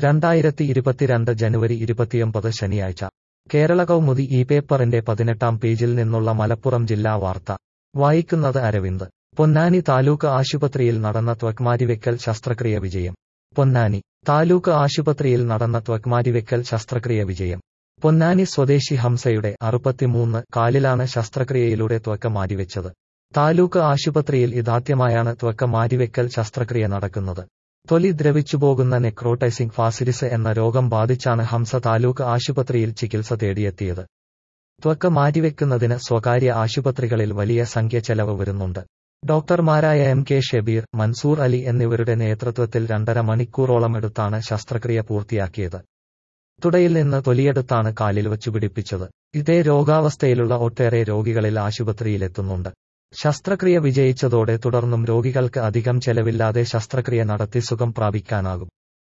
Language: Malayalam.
രണ്ടായിരത്തി ഇരുപത്തിരണ്ട് ജനുവരി ഇരുപത്തിയൊമ്പത് ശനിയാഴ്ച കേരള കൗമുദി ഈ പേപ്പറിന്റെ പതിനെട്ടാം പേജിൽ നിന്നുള്ള മലപ്പുറം ജില്ലാ വാർത്ത വായിക്കുന്നത് അരവിന്ദ് പൊന്നാനി താലൂക്ക് ആശുപത്രിയിൽ നടന്ന ത്വക്മാരിവെക്കൽ ശസ്ത്രക്രിയ വിജയം പൊന്നാനി താലൂക്ക് ആശുപത്രിയിൽ നടന്ന ത്വക്മാരിവെക്കൽ ശസ്ത്രക്രിയ വിജയം പൊന്നാനി സ്വദേശി ഹംസയുടെ അറുപത്തിമൂന്ന് കാലിലാണ് ശസ്ത്രക്രിയയിലൂടെ ത്വക്ക മാറ്റിവെച്ചത് താലൂക്ക് ആശുപത്രിയിൽ ഇതാദ്യമായാണ് ത്വക്ക മാറ്റിവെക്കൽ ശസ്ത്രക്രിയ നടക്കുന്നത് തൊലി ദ്രവിച്ചുപോകുന്ന നെക്രോട്ടൈസിംഗ് ഫാസിലിസ് എന്ന രോഗം ബാധിച്ചാണ് ഹംസ താലൂക്ക് ആശുപത്രിയിൽ ചികിത്സ തേടിയെത്തിയത് ത്വക്ക മാറ്റിവെക്കുന്നതിന് സ്വകാര്യ ആശുപത്രികളിൽ വലിയ സംഖ്യ ചെലവ് വരുന്നുണ്ട് ഡോക്ടർമാരായ എം കെ ഷബീർ മൻസൂർ അലി എന്നിവരുടെ നേതൃത്വത്തിൽ രണ്ടര മണിക്കൂറോളം എടുത്താണ് ശസ്ത്രക്രിയ പൂർത്തിയാക്കിയത് തുടയിൽ നിന്ന് തൊലിയെടുത്താണ് കാലിൽ വച്ചുപിടിപ്പിച്ചത് ഇതേ രോഗാവസ്ഥയിലുള്ള ഒട്ടേറെ രോഗികളിൽ ആശുപത്രിയിലെത്തുന്നുണ്ട് ശസ്ത്രക്രിയ വിജയിച്ചതോടെ തുടർന്നും രോഗികൾക്ക് അധികം ചെലവില്ലാതെ ശസ്ത്രക്രിയ നടത്തി സുഖം പ്രാപിക്കാനാകും